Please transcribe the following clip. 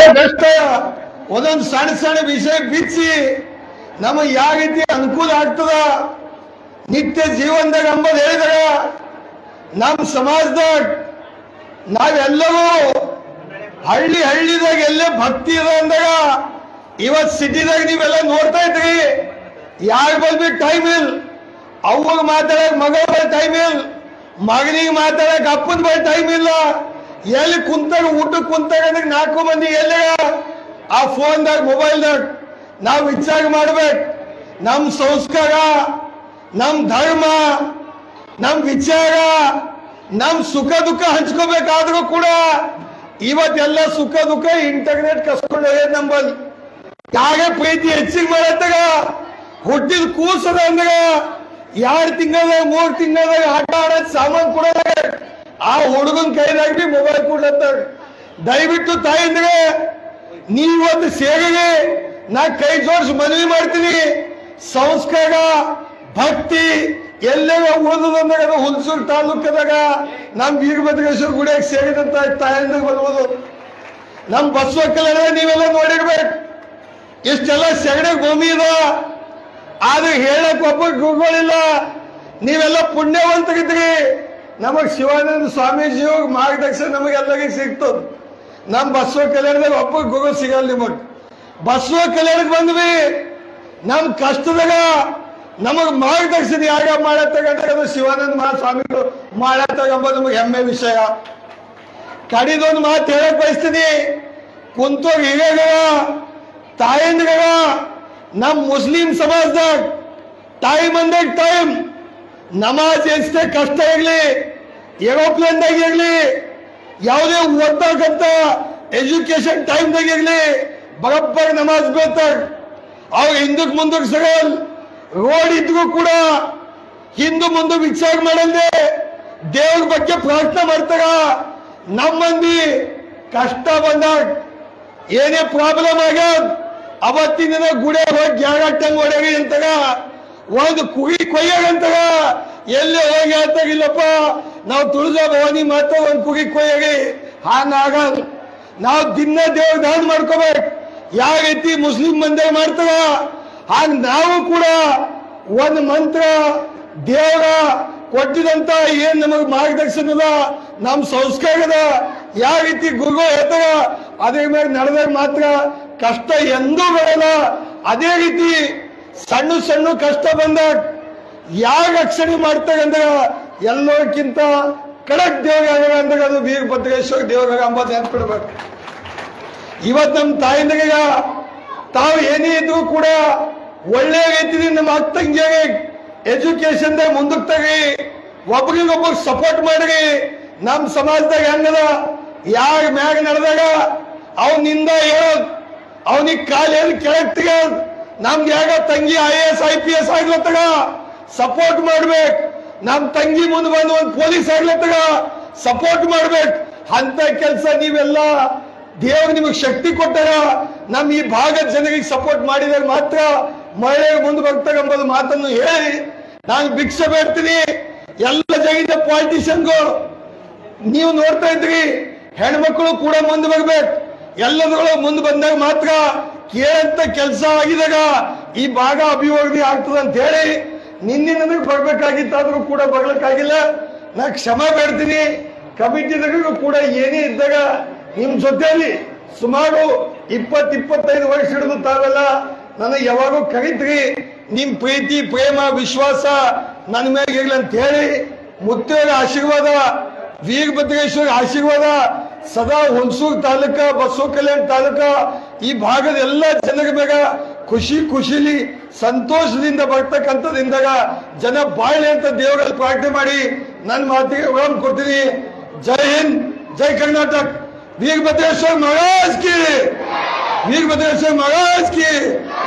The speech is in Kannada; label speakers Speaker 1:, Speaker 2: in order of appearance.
Speaker 1: ಬೆಸ್ಟ್ ಒಂದೊಂದು ಸಣ್ಣ ಸಣ್ಣ ವಿಷಯ ಬಿಚ್ಚಿ ನಮಗೆ ಯಾವ ರೀತಿ ಅನುಕೂಲ ಆಗ್ತದ ನಿತ್ಯ ಜೀವನದಾಗ ಅಂಬದು ಹೇಳಿದಾಗ ನಮ್ಮ ಸಮಾಜದಾಗ ನಾವೆಲ್ಲರೂ ಹಳ್ಳಿ ಹಳ್ಳಿದಾಗ ಎಲ್ಲೇ ಭಕ್ತಿ ಇದೆ ಅಂದಾಗ ಇವತ್ ಸಿಟಿದಾಗ ನೀವೆಲ್ಲ ನೋಡ್ತಾ ಇದ್ರಿ ಯಾರ ಬಲ್ ಟೈಮ್ ಇಲ್ಲ ಅವ್ವಾಗ ಮಾತಾಡಕ್ ಮಗಳ ಬಲ್ ಟೈಮ್ ಇಲ್ಲ ಮಗನಿಗೆ ಮಾತಾಡಕ್ ಅಪ್ಪನ ಬಲ್ ಟೈಮ್ ಇಲ್ಲ ಎಲ್ಲಿ ಕುಂತಾಗ ಊಟಕ್ಕೆ ಕುಂತಾಗ ಅಂದ್ರೆ ನಾಲ್ಕು ಮಂದಿ ಎಲ್ಲೇ ಆ ಫೋನ್ದಾಗ ಮೊಬೈಲ್ದಾಗ ನಾವು ವಿಚಾರ ಮಾಡ್ಬೇಕು ನಮ್ಮ ಸಂಸ್ಕಾರ ನಮ್ಮ ಧರ್ಮ ನಮ್ಮ ವಿಚಾರ ನಮ್ಮ ಸುಖ ದುಃಖ ಹಂಚ್ಕೋಬೇಕಾದ್ರೂ ಕೂಡ ಇವತ್ತೆಲ್ಲ ಸುಖ ದುಃಖ ಇಂಟರ್ನೆಟ್ ಕಸ್ಕೊಂಡು ಹೋಗ್ಯದ ನಂಬಲ್ಲಿ ಯಾರೇ ಪ್ರೀತಿ ಹೆಚ್ಚಿಗೆ ಮಾಡತ್ತಾಗ ಹುಟ್ಟಿದ ಕೂಸದ ಅಂದಾಗ ಎರಡು ತಿಂಗಳದಾಗ ಮೂರ್ ತಿಂಗಳದಾಗ ಆಟ ಆಡೋದ್ ಸಾಮಾನ್ ಕೊಡೋದಾಗ ಆ ಹುಡುಗನ್ ಕೈದಾಗ ಬಿ ಮೊಬೈಲ್ ಕೊಡ್ಲತ್ತಾರ ದಯವಿಟ್ಟು ತಾಯಿಂದ್ರೆ ನೀವೊಂದು ಸೇವೆಗೆ ನಾ ಕೈ ಜೋಡಿಸಿ ಮನವಿ ಮಾಡ್ತೀನಿ ಸಂಸ್ಕಾರ ಭಕ್ತಿ ಎಲ್ಲೆಲ್ಲ ಓದೋದಂದಾಗ ಅದು ಹುಲ್ಸೂರು ತಾಲೂಕದಾಗ ನಮ್ ವೀರಭದ್ರೇಶ್ವರ ಗುಡಿಯಾಗ ಸೇರಿದಂತ ತಾಯಂದ್ರ ಬರ್ಬೋದು ನಮ್ ಬಸವ ಕಲ್ಯಾಣ ನೀವೆಲ್ಲ ನೋಡಿರ್ಬೇಕು ಇಷ್ಟೆಲ್ಲ ಸೆಗಡೆ ಭೂಮಿ ಇದ ಆದ್ರೆ ಹೇಳಕ್ ಒಬ್ಬ ಗುರುಗಳಿಲ್ಲ ನೀವೆಲ್ಲ ಪುಣ್ಯವಂತರಿದ್ರಿ ನಮಗ್ ಶಿವಾನಂದ ಸ್ವಾಮೀಜಿ ಮಾರ್ಗದರ್ಶನ ನಮಗೆಲ್ಲರಿಗೆ ಸಿಗ್ತದ ನಮ್ ಬಸವ ಕಲ್ಯಾಣದಾಗ ಒಬ್ಬ ಗುರು ಸಿಗಲ್ಲ ನಿಮಗ್ ಬಸವ ಕಲ್ಯಾಣಕ್ಕೆ ಬಂದ್ವಿ ನಮ್ ಕಷ್ಟದಾಗ ನಮಗ್ ಮಾರ್ಗದರ್ಶನ ಯಾರ ಮಾಡತ್ತಾಗ ಅದು ಶಿವಾನಂದ ಮಹಾಸ್ವಾಮಿಗಳು ಮಾಡತ್ತಾಗ ಎಂಬುದು ನಮಗೆ ಹೆಮ್ಮೆ ವಿಷಯ ಕಡಿದೊಂದು ಮಾತು ಹೇಳಕ್ ಬಯಸ್ತೀನಿ ಕುಂತೋಗ ಹಿರಿಯಗಳ ತಾಯಂದ್ರಗ ನಮ್ ಮುಸ್ಲಿಂ ಸಮಾಜದಾಗ ಟೈಮ್ ಅಂದಾಗ ಟೈಮ್ ನಮಾಜ್ ಎಷ್ಟೇ ಕಷ್ಟ ಇರ್ಲಿ ಏರೋಪ್ಲೇನ್ದಾಗ ಇರ್ಲಿ ಯಾವುದೇ ಓದ್ತಕ್ಕಂಥ ಎಜುಕೇಶನ್ ಟೈಮ್ದಾಗ ಇರ್ಲಿ ಬರಬ್ಬರ್ ನಮಾಜ್ ಬೀಳ್ತಾರ ಅವ್ರು ಹಿಂದಕ್ ಮುಂದಕ್ ಸಗಲ್ ರೋಡ್ ಇದ್ರೂ ಕೂಡ ಹಿಂದು ಮುಂದೆ ವಿಚಾರ ಮಾಡಲ್ದೆ ದೇವ್ರ ಬಗ್ಗೆ ಪ್ರಾರ್ಥನೆ ಮಾಡ್ತಾರ ನಮ್ಮ ಮಂದಿ ಕಷ್ಟ ಬಂದಾಗ ಏನೇ ಪ್ರಾಬ್ಲಮ್ ಆಗ್ಯದ ಅವತ್ತಿನ ದಿನ ಗುಡೆ ಹೋಗಿ ಗ್ಯಾಗಟ್ಟಂಗ್ ಹೊಡೆಗಿ ಅಂತಾಗ ಒಂದು ಕುರಿ ಕೊಯ್ಯಾಗಂತಾಗ ಎಲ್ಲಿ ಹೋಗಿ ಅಂತಾಗ ಇಲ್ಲಪ್ಪ ನಾವು ತುಳಜ ಭವಾನಿ ಮಾತ್ರ ಒಂದು ಕುರಿ ಕೊಯ್ಯಾಗಿ ಹಾಗಾಗಲ್ಲ ನಾವು ದಿನ ದೇವ್ರ ದಾನ ಮಾಡ್ಕೋಬೇಕು ಯಾವ ರೀತಿ ಮುಸ್ಲಿಂ ಮಂದಿ ಮಾಡ್ತಾರ ಹಾಗೆ ನಾವು ಕೂಡ ಒಂದು ಮಂತ್ರ ದೇವರ ಕೊಟ್ಟಿದಂತ ಏನ್ ನಮಗೆ ಮಾರ್ಗದರ್ಶನದ ನಮ್ಮ ಸಂಸ್ಕಾರದ ಯಾವ ರೀತಿ ಗುರುಗಳು ಹೇಳ್ತಾರ ಅದೇ ಮೇಲೆ ನಡೆದಾಗ ಮಾತ್ರ ಕಷ್ಟ ಎಂದೂ ಬರಲ್ಲ ಅದೇ ರೀತಿ ಸಣ್ಣ ಸಣ್ಣ ಕಷ್ಟ ಬಂದಾಗ ಯಾವ ರಕ್ಷಣೆ ಮಾಡ್ತಾರೆ ಅಂದಾಗ ಎಲ್ಲೋಕ್ಕಿಂತ ಕಡಕ್ ದೇವರಾಗ ಅಂದಾಗ ಅದು ವೀರಭದ್ರೇಶ್ವರ ದೇವರಾಗ ಅಂಬದು ನೆನ್ಪಿಡ್ಬೇಕು ಇವತ್ತು ನಮ್ಮ ತಾಯಿಂದ್ರೀಗ ತಾವು ಏನೇ ಇದ್ರು ಕೂಡ ಒಳ್ಳೆ ರೀತಿಯಿಂದ ನಮ್ಮ ಅಕ್ಕ ತಂಗಿಯಾಗಿ ಎಜುಕೇಶನ್ ಮುಂದಕ್ಕೆ ತಗಿ ಒಬ್ರಿಗೊಬ್ಬರು ಸಪೋರ್ಟ್ ಮಾಡ್ರಿ ನಮ್ಮ ಸಮಾಜದಾಗ ಹೆಂಗದ ಯಾರ ಮ್ಯಾಗ ನಡೆದಾಗ ಅವನಿಂದ ಹೇಳೋದ್ ಅವನಿಗೆ ಕಾಲು ಏನು ಕೆಳಗ್ ತೆಗೋದ್ ನಮ್ಗೆ ಯಾಗ ತಂಗಿ I A S I P S ಆಗ್ಲತ್ತಾಗ ಸಪೋರ್ಟ್ ಮಾಡ್ಬೇಕು ನಮ್ ತಂಗಿ ಮುಂದೆ ಬಂದು ಒಂದು ಪೊಲೀಸ್ ಆಗ್ಲತ್ತಾಗ ಸಪೋರ್ಟ್ ಮಾಡ್ಬೇಕು ಅಂತ ಕೆಲಸ ನೀವೆಲ್ಲ ದೇವ್ರು ನಿಮಗೆ ಶಕ್ತಿ ಕೊಟ್ಟಾಗ ನಮ್ ಈ ಭಾಗದ ಜನರಿಗೆ ಸಪೋರ್ಟ್ ಮಾಡಿದಾಗ ಮಾತ್ರ ಮಹಿಳೆಯರು ಮುಂದೆ ಬರ್ತಾರೆ ಎಂಬುದು ಮಾತನ್ನು ಹೇಳಿ ನಾನು ಭಿಕ್ಷೆ ಬೇಡ್ತೀನಿ ಎಲ್ಲ ಜಗಿದ ಪಾಲಿಟಿಷಿಯನ್ಗಳು ನೀವು ನೋಡ್ತಾ ಇದ್ರಿ ಹೆಣ್ಮಕ್ಳು ಕೂಡ ಮುಂದೆ ಬರ್ಬೇಕು ಎಲ್ಲದರೊಳಗೆ ಮುಂದೆ ಬಂದಾಗ ಮಾತ್ರ ಕೇಳಂತ ಕೆಲಸ ಆಗಿದಾಗ ಈ ಭಾಗ ಅಭಿವೃದ್ಧಿ ಆಗ್ತದೆ ಅಂತ ಹೇಳಿ ನಿನ್ನೆ ನನಗೆ ಬರ್ಬೇಕಾಗಿತ್ತಾದ್ರೂ ಕೂಡ ಬರ್ಲಿಕ್ಕಾಗಿಲ್ಲ ನಾ ಕ್ಷಮೆ ಬೇಡ್ತೀನಿ ಕಮಿಟಿದಾಗೂ ಕೂಡ ಏನೇ ಇದ್ದಾಗ ನಿಮ್ ಜೊತೆಯಲ್ಲಿ ಸುಮಾರು ಇಪ್ಪತ್ ಇಪ್ಪತ್ತೈದು ವರ್ಷ ಹಿಡಿದು ತಾವೆಲ್ಲ ನನಗೆ ಯಾವಾಗೂ ಕರಿತ್ರಿ ನಿಮ್ ಪ್ರೀತಿ ಪ್ರೇಮ ವಿಶ್ವಾಸ ನನ್ನ ಮೇಲೆ ಇರ್ಲಿ ಅಂತ ಹೇಳಿ ಮುತ್ತೇರ ಆಶೀರ್ವಾದ ವೀರಭದ್ರೇಶ್ವರ ಆಶೀರ್ವಾದ ಸದಾ ಹುಣಸೂರು ತಾಲೂಕ ಬಸವ ಕಲ್ಯಾಣ ತಾಲೂಕ ಈ ಭಾಗದ ಎಲ್ಲ ಜನರ ಬೇಗ ಖುಷಿ ಖುಷಿಲಿ ಸಂತೋಷದಿಂದ ಬರ್ತಕ್ಕಂಥದ್ದಿಂದಾಗ ಜನ ಬಾಳ್ಲಿ ಅಂತ ದೇವರಲ್ಲಿ ಪ್ರಾರ್ಥನೆ ಮಾಡಿ ನನ್ನ ಮಾತಿಗೆ ವಿರಾಮ ಕೊಡ್ತೀನಿ ಜೈ ಹಿಂದ್ ಜೈ ಕರ್ನಾಟಕ वीरभद्रेश्वर महाराज की वीरभद्रेश्वर महाराज की